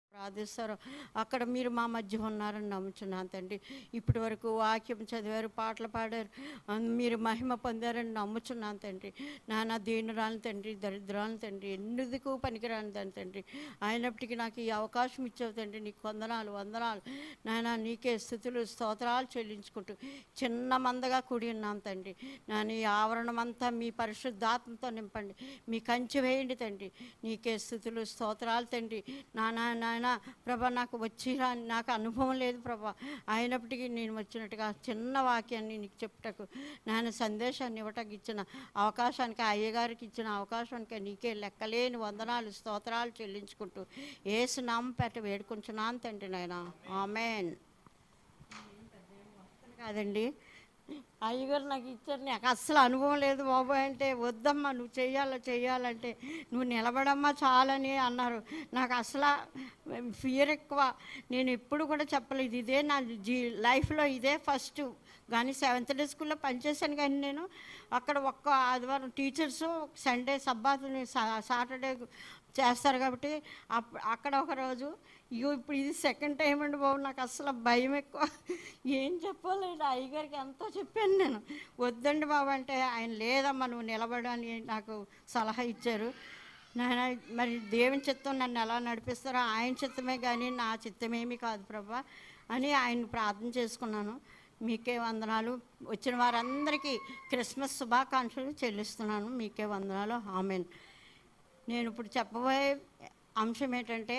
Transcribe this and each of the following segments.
ప్రార్థిస్తారో అక్కడ మీరు మా మధ్య ఉన్నారని నమ్ముచున్నాను తండ్రి ఇప్పటి వరకు వాక్యం చదివారు పాటలు పాడారు ఆ, మీరు మహిమ పొందారని నమ్ముచున్నాను తండ్రి నాన్న దీనురాలు తండ్రి దరిద్రాలు తండ్రి ఎందుకు పనికిరాని దాని తండ్రి అయినప్పటికీ నాకు ఈ అవకాశం ఇచ్చావు తండ్రి నీకు వందనాలు వందనాలు నాయన నీకే స్థుతులు స్తోత్రాలు చెల్లించుకుంటూ చిన్న మందగా కూడి ఉన్నాం తండ్రి నాన్న ఈ ఆవరణం అంతా మీ పరిశుద్ధాత్మతో నింపండి మీ కంచె వేయండి తండ్రి నీకే స్థుతులు స్తోత్రాలు తండ్రి నానా నాయన ప్రభా నాకు వచ్చి రా- నాకు అనుభవం లేదు ప్రభా అయినప్పటికీ నేను వచ్చినట్టుగా చిన్న వాక్యాన్ని నీకు చెప్పుటకు నాయన సందేశాన్ని ఇవ్వటకు ఇచ్చిన అవకాశానికి ఆ అయ్యగారికి ఇచ్చిన అవకాశానికి నీకే లెక్కలేని వందనాలు స్తోత్రాలు చెల్లించుకుంటూ ఏసు నామపేట వేడుకుంటున్నాను తండ్రి నాయన ఆమెన్ కాదండి అయ్యగారు నాకు ఇచ్చారు నాకు అస్సలు అనుభవం లేదు బాబాయ్ అంటే వద్దమ్మా నువ్వు చెయ్యాలా చెయ్యాలంటే నువ్వు నిలబడమ్మా చాలని అన్నారు నాకు అసలు ఫియర్ ఎక్కువ నేను ఎప్పుడు కూడా చెప్పలేదు ఇదే నా జీ లైఫ్లో ఇదే ఫస్ట్ కానీ సెవెంత్ డే స్కూల్లో పనిచేశాను కానీ నేను అక్కడ ఒక్క ఆదివారం టీచర్స్ సండే సబ్బాతుని సాటర్డే చేస్తారు కాబట్టి అప్ అక్కడ ఒక రోజు ఇగో ఇప్పుడు ఇది సెకండ్ టైం అండి బాబు నాకు అసలు భయం ఎక్కువ ఏం చెప్పాలండి అయ్యగారికి ఎంతో చెప్పాను నేను వద్దండి బాబు అంటే ఆయన లేదమ్మా నువ్వు నిలబడని నాకు సలహా ఇచ్చారు నాయన మరి దేవుని చిత్తం నన్ను ఎలా నడిపిస్తారో ఆయన చిత్తమే కానీ నా చిత్తమేమీ కాదు ప్రభా అని ఆయన ప్రార్థన చేసుకున్నాను మీకే వందనాలు వచ్చిన వారందరికీ క్రిస్మస్ శుభాకాంక్షలు చెల్లిస్తున్నాను మీకే వందనాలు ఆమెన్ నేను ఇప్పుడు చెప్పబోయే అంశం ఏంటంటే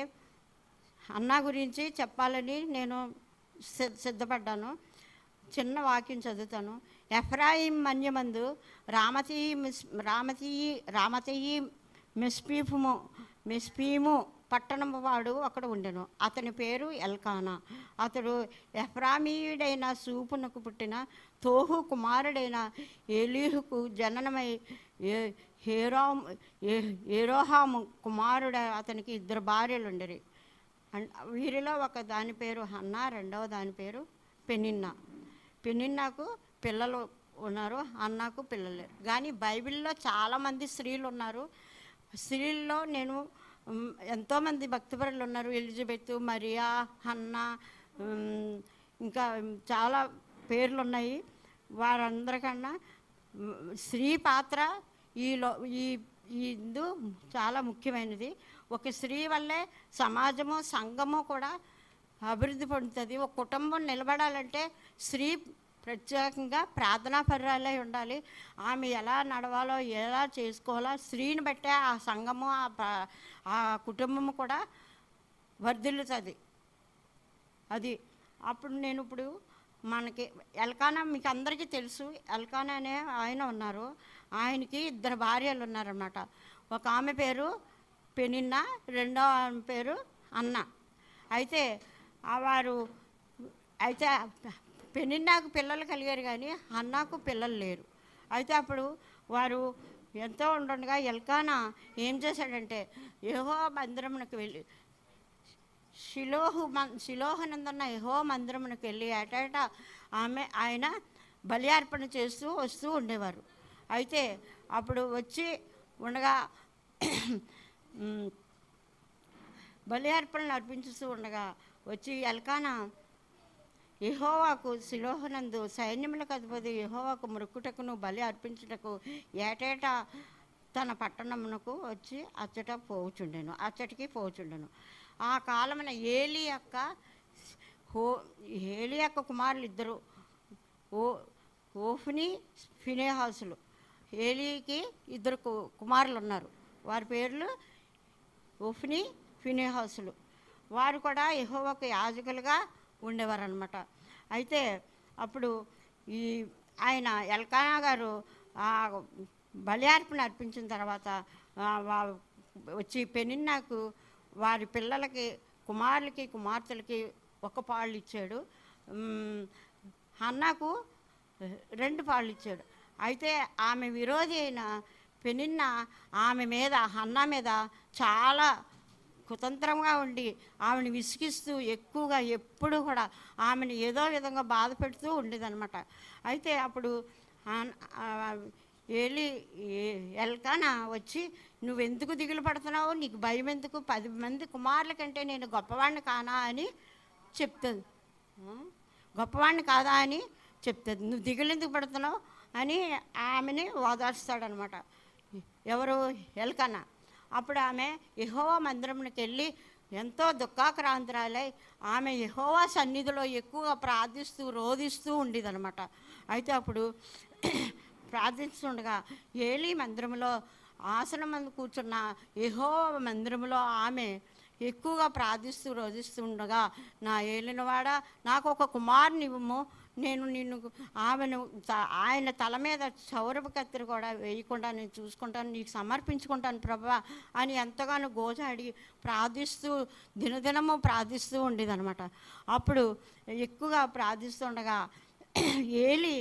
అన్న గురించి చెప్పాలని నేను సి- సిద్ధపడ్డాను చిన్న వాక్యం చదువుతాను ఎఫ్రాయిం మన్యమందు రామతీయి మిస్ రామతీయి రామతీయి మిస్పీఫుము మిస్పీము పట్టణము వాడు అక్కడ ఉండెను అతని పేరు ఎల్కానా అతడు ఎఫ్రామీయుడైన సూపునకు పుట్టిన తోహు కుమారుడైన ఏలీహుకు జననమై ఏ- హేరాము ఏ- ఏరోహాము కుమారుడ అతనికి ఇద్దరు భార్యలు ఉండరు అన్- వీరిలో ఒక దాని పేరు హన్న రెండవ దాని పేరు పెనిన్నా పెనిన్నాకు పిల్లలు ఉన్నారు అన్నకు పిల్లలు లేరు కానీ బైబిల్లో చాలామంది స్త్రీలు ఉన్నారు స్త్రీల్లో నేను మ్, ఎంతోమంది భక్తిపరులు ఉన్నారు ఎలిజబెత్ మరియా హన్న మ్, ఇంకా చాలా పేర్లు ఉన్నాయి వారందరికన్నా మ్, స్త్రీ పాత్ర ఈలో ఈ ఈ ఇందు చాలా ముఖ్యమైనది ఒక స్త్రీ వల్లే సమాజము సంఘము కూడా అభివృద్ధి పొందుతుంది ఒక కుటుంబం నిలబడాలంటే స్త్రీ ప్రత్యేకంగా ప్రార్థనా పర్యాలై ఉండాలి ఆమె ఎలా నడవాలో ఎలా చేసుకోవాలో స్త్రీని బట్టే ఆ సంఘము ఆ ప- ఆ కుటుంబము కూడా వర్ధిల్లుతుంది అది అప్పుడు నేను ఇప్పుడు మనకి ఎల్కానా మీకు అందరికీ తెలుసు ఎల్కానా అనే ఆయన ఉన్నారు ఆయనకి ఇద్దరు భార్యలు ఉన్నారన్నమాట ఒక ఆమె పేరు పెనిన్న రెండో ఆమె పేరు అన్న అయితే ఆ వారు అయితే పెనిన్నాకు పిల్లలు కలిగారు కానీ అన్నకు పిల్లలు లేరు అయితే అప్పుడు వారు ఎంతో ఉండగా ఎల్కానా ఏం చేశాడంటే ఏహో మందిరమునకు వెళ్ళి శిలోహు మన్ శిలోహనందున్న యహో మందిరమునకు వెళ్ళి ఏటేట ఆమె ఆయన బలి అర్పణ చేస్తూ వస్తూ ఉండేవారు అయితే అప్పుడు వచ్చి ఉండగా మ్, బలి అర్పణలు అర్పించుతూ ఉండగా వచ్చి ఎల్కానా యెహోవాకు శిలోహనందు సైన్యములకు అధిపతి యెహోవాకు మృక్కుటకును బలి అర్పించుటకు ఏటేటా తన పట్టణమునకు వచ్చి అచ్చట పోవుచుండెను అచ్చటికి పోవుచుండెను ఆ కాలమున ఏలి యొక్క హో ఏలి యొక్క కుమారులు ఇద్దరు ఓ ఓఫ్ని ఫినేహాసులు ఏలీకి ఇద్దరు కు- కుమారులు ఉన్నారు వారి పేర్లు ఓఫ్ని ఫినేహాసులు వారు కూడా యెహోవాకు యాజకులుగా ఉండేవారు అనమాట అయితే అప్పుడు ఈ ఆయన ఎల్కానా గారు ఆ బలి అర్పణ అర్పించిన తర్వాత ఆ, వా- వచ్చి పెనిన్నాకు వారి పిల్లలకి కుమారులకి కుమార్తెలకి ఒక పాళ్ళు ఇచ్చాడు మ్, హన్నాకు రెండు పాళ్ళు ఇచ్చాడు అయితే ఆమె విరోధి అయిన పెనిన్న ఆమె మీద హన్నా మీద చాలా కుతంత్రంగా ఉండి ఆమెను విసిగిస్తూ ఎక్కువగా ఎప్పుడు కూడా ఆమెను ఏదో విధంగా బాధ పెడుతూ ఉండేదన్నమాట అయితే అప్పుడు ఆన్- ఆ, ఏలి ఏ- ఎల్కానా వచ్చి నువ్వెందుకు దిగులు పడుతున్నావు నీకు భయం ఎందుకు పది మంది కుమారుల కంటే నేను గొప్పవాడిని కానా అని చెప్తుంది ఆ? గొప్పవాడిని కాదా అని చెప్తుంది నువ్వు దిగులు ఎందుకు పడుతున్నావు అని ఆమెని ఓదార్స్తాడనమాట ఎవరు ఎల్కన్నా అప్పుడు ఆమె యెహోవా మందిరంకి వెళ్ళి ఎంతో దుఃఖాక్రాంతురాలై ఆమె యెహోవా సన్నిధిలో ఎక్కువగా ప్రార్థిస్తూ రోధిస్తూ ఉండేదనమాట అయితే అప్పుడు ప్రార్థిస్తుండగా ఏలీ మందిరంలో ఆసనం మంది కూర్చున్న యెహో మందిరంలో ఆమె ఎక్కువగా ప్రార్థిస్తూ రోధిస్తూ ఉండగా నా ఏలినవాడ నాకు ఒక కుమారుని ఇవ్వము నేను నిన్ను ఆమెను త- ఆయన తల మీద చౌరపు కత్తిరి కూడా వేయకుండా నేను చూసుకుంటాను నీకు సమర్పించుకుంటాను ప్రభా అని ఎంతగానో గోజాడి ప్రార్థిస్తూ దినదినము ప్రార్థిస్తూ ఉండేదనమాట అప్పుడు ఎక్కువగా ప్రార్థిస్తుండగా ఏలి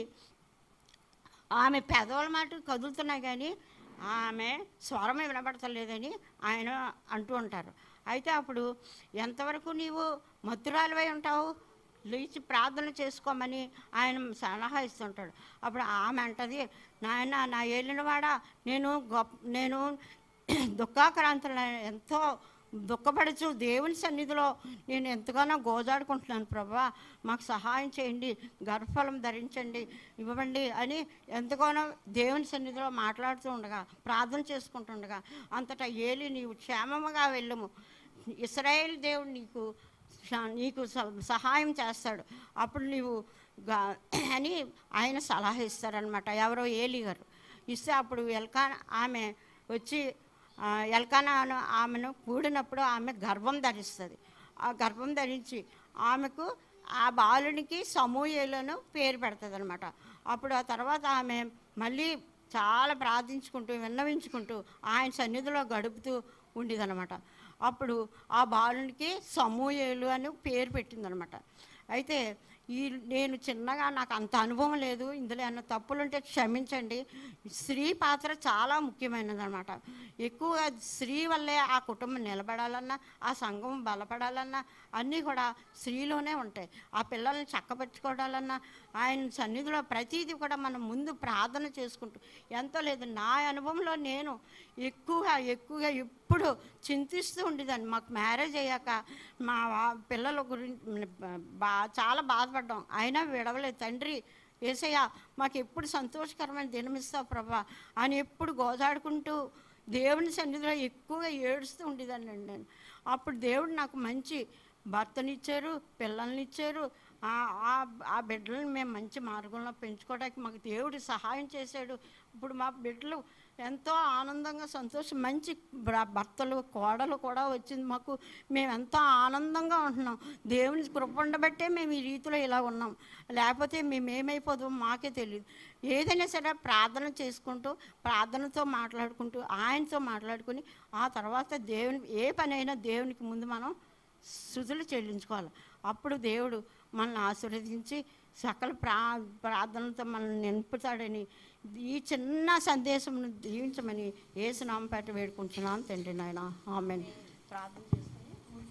ఆమె పెదవుల మాట కదులుతున్నాయి కానీ ఆమె స్వరమే వినబడతలేదని ఆయన అంటూ ఉంటారు అయితే అప్పుడు ఎంతవరకు నీవు మత్తురాలివై ఉంటావు లేచి ప్రార్థన చేసుకోమని ఆయన సలహా ఇస్తుంటాడు అప్పుడు ఆమె అంటది నాయన నా ఏలినవాడా నేను గొప్ప నేను దుఃఖాక్రాంతుల ఎంతో దుఃఖపడుచు దేవుని సన్నిధిలో నేను ఎంతగానో గోజాడుకుంటున్నాను ప్రభా మాకు సహాయం చేయండి గర్భఫలం ధరించండి ఇవ్వండి అని ఎంతగానో దేవుని సన్నిధిలో మాట్లాడుతూ ఉండగా ప్రార్థన చేసుకుంటుండగా అంతటా ఏలి నీవు క్షేమముగా వెళ్ళము ఇస్రాయేల్ దేవుడు నీకు స- నీకు స- సహాయం చేస్తాడు అప్పుడు నీవు గా- అని ఆయన సలహా ఇస్తారనమాట ఎవరో ఏలి గారు ఇస్తే అప్పుడు ఎల్కా ఆమె వచ్చి ఆ, ఎల్కానా అను ఆమెను కూడినప్పుడు ఆమె గర్భం ధరిస్తుంది ఆ గర్భం ధరించి ఆమెకు ఆ బాలునికి సమూహలను పేరు పెడుతుంది అనమాట అప్పుడు ఆ తర్వాత ఆమె మళ్ళీ చాలా ప్రార్థించుకుంటూ విన్నవించుకుంటూ ఆయన సన్నిధిలో గడుపుతూ ఉండేదన్నమాట అప్పుడు ఆ బాలునికి సమూహేలు అని పేరు పెట్టిందనమాట అయితే ఈ నేను చిన్నగా నాకు అంత అనుభవం లేదు ఇందులో ఏమైనా తప్పులుంటే క్షమించండి స్త్రీ పాత్ర చాలా ముఖ్యమైనది అనమాట ఎక్కువగా స్త్రీ వల్లే ఆ కుటుంబం నిలబడాలన్నా ఆ సంఘం బలపడాలన్నా అన్నీ కూడా స్త్రీలోనే ఉంటాయి ఆ పిల్లల్ని చక్కబెట్టుకోవాలన్నా ఆయన సన్నిధిలో ప్రతిదీ కూడా మనం ముందు ప్రార్థన చేసుకుంటూ ఎంతో లేదు నా అనుభవంలో నేను ఎక్కువగా ఎక్కువగా ఎప్పుడు చింతిస్తూ ఉండేదాన్ని మాకు మ్యారేజ్ అయ్యాక మా వా- పిల్లల గురించి బా చాలా బాధపడ్డాం అయినా విడవలేదు తండ్రి ఏసయ్య మాకు ఎప్పుడు సంతోషకరమైన దినమిస్తావు ప్రభా అని ఎప్పుడు గోజాడుకుంటూ దేవుని సన్నిధిలో ఎక్కువగా ఏడుస్తూ ఉండేదాన్ని అండి నేను అప్పుడు దేవుడు నాకు మంచి భర్తనిచ్చారు పిల్లల్ని ఇచ్చారు ఆ- ఆ- ఆ బిడ్డలను మేము మంచి మార్గంలో పెంచుకోవడానికి మాకు దేవుడు సహాయం చేశాడు ఇప్పుడు మా బిడ్డలు ఎంతో ఆనందంగా సంతోషం మంచి బ్ర- భర్తలు కోడలు కూడా వచ్చింది మాకు మేము ఎంతో ఆనందంగా ఉంటున్నాం దేవుని కృప ఉండబట్టే మేము ఈ రీతిలో ఇలా ఉన్నాం లేకపోతే మేము ఏమైపోదాం మాకే తెలియదు ఏదైనా సరే ప్రార్థన చేసుకుంటూ ప్రార్థనతో మాట్లాడుకుంటూ ఆయనతో మాట్లాడుకుని ఆ తర్వాత దేవుని ఏ పనైనా దేవునికి ముందు మనం స్థుతులు చెల్లించుకోవాలి అప్పుడు దేవుడు మనల్ని ఆశీర్వదించి సకల ప్రా ప్రార్థనలతో మనల్ని నింపుతాడని ఈ చిన్న సందేశమును దీవించమని ఏసునామపేట వేడుకుంటున్నాను తండ్రి నాయన ఆమెన్ ప్రార్థన చేసుకొని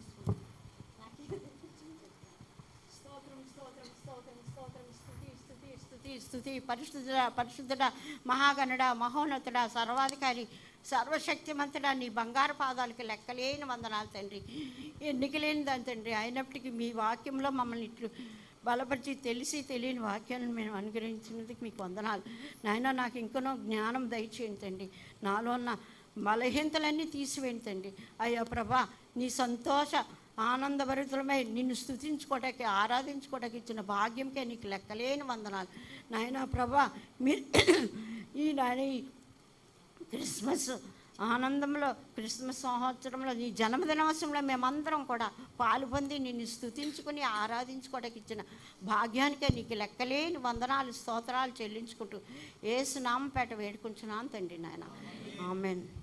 స్తోత్రం స్తోత్రం స్తోత్రం స్తోత్రం స్తుతి స్తుతి స్తుతి స్తుతి పరిశుద్ధుడ పరిశుద్ధుడ మహాగణుడ మహోన్నతుడ సర్వాధికారి సర్వశక్తిమంతుడా నీ బంగారు పాదాలకి లెక్కలేని వందనాలు తండ్రి ఎన్నిక లేని దాని తండ్రి అయినప్పటికీ మీ వాక్యంలో మమ్మల్ని ఇట్లు బలపరిచి తెలిసి తెలియని వాక్యాలను మేము అనుగ్రహించినందుకు మీకు వందనాలు నాయన నాకు ఇంకనో జ్ఞానం దయచేయండి తండ్రి నాలో ఉన్న బలహీనతలన్నీ తీసివేయండి తండ్రి అయ్యో ప్రభా నీ సంతోష ఆనందభరితులమై నిన్ను స్తుతించుకోవటానికి ఆరాధించుకోవటానికి ఇచ్చిన భాగ్యంకే నీకు లెక్కలేని వందనాలు నాయన ప్రభా మీరు ఈ నాయన ఈ క్రిస్మస్ ఆనందంలో క్రిస్మస్ సంవత్సరంలో నీ జన్మదినోత్సవంలో మేమందరం కూడా పాలు పొంది నిన్ను స్తుతించుకుని ఆరాధించుకోవడానికి ఇచ్చిన భాగ్యానికే నీకు లెక్కలేని వందనాలు స్తోత్రాలు చెల్లించుకుంటూ ఏసునామపేట వేడుకుంటున్నాను తండ్రి నాయన ఆమెన్